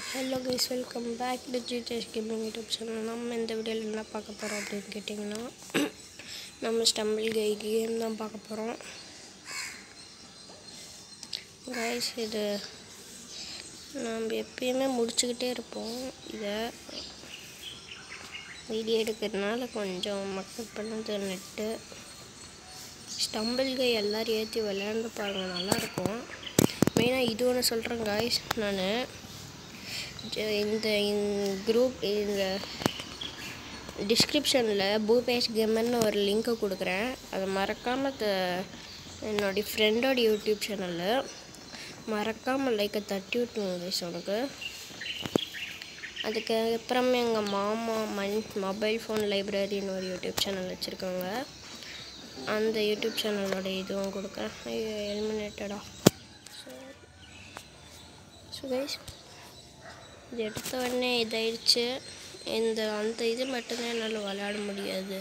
hello guys welcome back to GTS gaming YouTube channel நம்ம இந்த வீடியோவில் என்ன பார்க்க போகிறோம் அப்படின்னு கேட்டிங்கன்னா நம்ம ஸ்டம்பிள் கை கேம் தான் பார்க்க போகிறோம் கைஸ் இது நம்ம எப்பயுமே முடிச்சுக்கிட்டே இருப்போம் இதை வீடியோ எடுக்கிறதுனால கொஞ்சம் மக்கள் பண்ணது நெட்டு ஸ்டம்பிள் கை எல்லோரும் ஏற்றி விளையாண்டு பாருங்கள் நல்லாயிருக்கும் மெயினாக இது ஒன்று சொல்கிறேன் காய்ஸ் நான் இந்த குரூப் இந்த டிஸ்கிரிப்ஷனில் பூபேஷ் கேமர்னு ஒரு லிங்க்கை கொடுக்குறேன் அதை மறக்காமல் த என்னுடைய ஃப்ரெண்டோட யூடியூப் சேனலில் மறக்காமல் லைக்கை தட்டி விட்டுருங்க கைஸ் உனக்கு அதுக்கு அப்புறம் எங்கள் மாமா மண் மொபைல் ஃபோன் லைப்ரரின்னு ஒரு யூடியூப் சேனல் வச்சுருக்காங்க அந்த யூடியூப் சேனலோட இதுவும் கொடுக்குறேன் எலிமினேட்டடா ஸோ கைஸ் இது எடுத்த உடனே இதாயிடுச்சு இந்த அந்த இது மட்டும்தான் என்னால் விளையாட முடியாது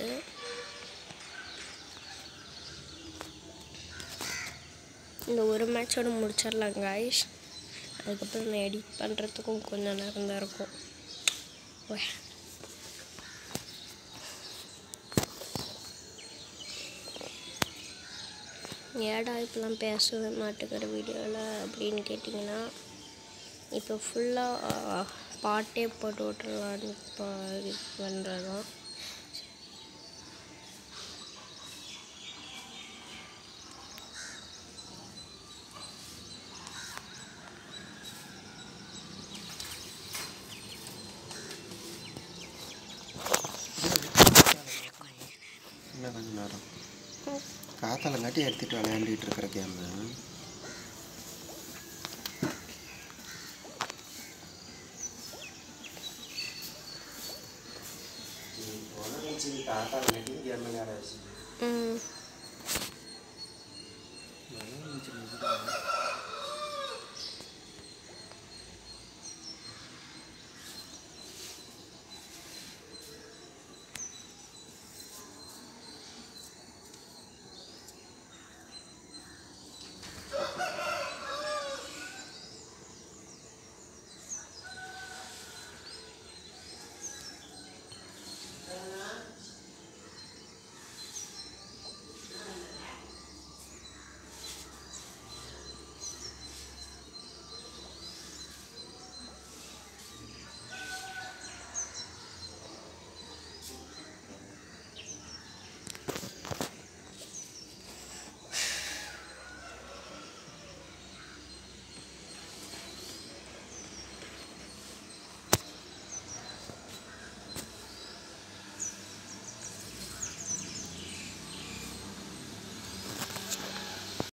இந்த ஒரு மேட்சோட முடிச்சிடலாம் காய்ஸ் அதுக்கப்புறம் நான் எடிட் பண்ணுறதுக்கும் கொஞ்சம் நேரம் தான் இருக்கும் ஓ ஏடா இப்பெல்லாம் பேசவே மாட்டேங்கிற வீடியோவில் அப்படின்னு கேட்டிங்கன்னா இப்போ ஃபுல்லாக பாட்டே போட்டு விட்றலான்னு இப்போ இது பண்ணுறதான் இன்னும் கொஞ்ச நேரம் காத்தாலங்காட்டி எடுத்துகிட்டு விளையாண்டுட்டு இருக்கிற கேமு காத்தாலங்காட்டி கேம் விளையாட வச்சு ம்